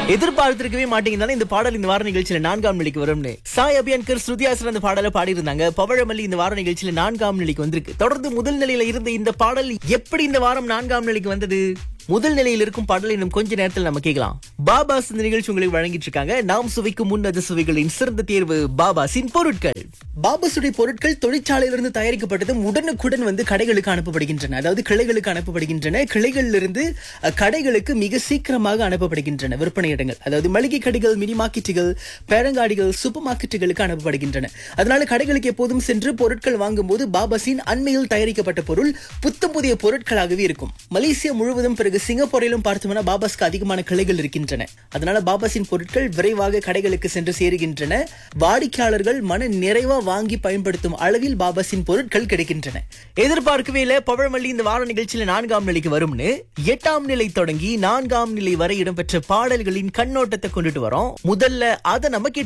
எதிர்பார்த்திருக்கவே மாட்டீங்கனால இந்த பாடல் இந்த வார நிகழ்ச்சியில நான்காம் நிலைக்கு வரும்னு சாய் அபியான்கர் ஸ்ருதியாசன் அந்த பாடலை பாடியிருந்தாங்க பவழமல்லி இந்த வார நிகழ்ச்சியில நான்காம் நிலைக்கு வந்திருக்கு தொடர்ந்து முதல் நிலையில இருந்த இந்த பாடல் எப்படி இந்த வாரம் நான்காம் நிலைக்கு வந்தது முதல் நிலையில் இருக்கும் பாடல் இன்னும் கொஞ்ச நேரத்தில் நம்ம கேட்கலாம் பாபாஸ் இந்த நிகழ்ச்சி உங்களுக்கு வழங்கிட்டு இருக்காங்க நாம் சுவைக்கும் முன்னது சுவைகளின் சிறந்த தேர்வு பாபாஸின் பொருட்கள் பாபாஸுடைய பொருட்கள் தொழிற்சாலையிலிருந்து தயாரிக்கப்பட்டதும் உடனுக்குடன் வந்து கடைகளுக்கு அனுப்பப்படுகின்றன அதாவது கிளைகளுக்கு அனுப்பப்படுகின்றன கிளைகளிலிருந்து இருந்து அஹ், கடைகளுக்கு மிக சீக்கிரமாக அனுப்பப்படுகின்றன விற்பனை இடங்கள் அதாவது மளிகை கடைகள் மினி மார்க்கெட்டுகள் பேரங்காடிகள் சூப்பர் மார்க்கெட்டுகளுக்கு அனுப்பப்படுகின்றன அதனால கடைகளுக்கு எப்போதும் சென்று பொருட்கள் வாங்கும்போது பாபாஸின் அண்மையில் தயாரிக்கப்பட்ட பொருள் புத்தம் புதிய பொருட்களாகவே இருக்கும் மலேசியா முழுவதும் பிறகு சிங்கப்பூரிலும் பார்த்தோம்னா பாபாஸ்க்கு அதிகமான கிளைகள் இருக்கின்றன அதனால பாபாஸின் பொருட்கள் விரைவாக கடைகளுக்கு சென்று சேருகின்றன வாடிக்கையாளர்கள் மன நிறைவா வாங்கி பயன்படுத்தும் அளவில் பாபாஸின் பொருட்கள் கிடைக்கின்றன எதிர்பார்க்கவே இல்ல பவழமல்லி இந்த வார நிகழ்ச்சியில நான்காம் நிலைக்கு வரும்னு எட்டாம் நிலை தொடங்கி நான்காம் நிலை வரை இடம்பெற்ற பாடல்களின் கண்ணோட்டத்தை கொண்டுட்டு வரோம் முதல்ல அதை நம்ம கேட்டு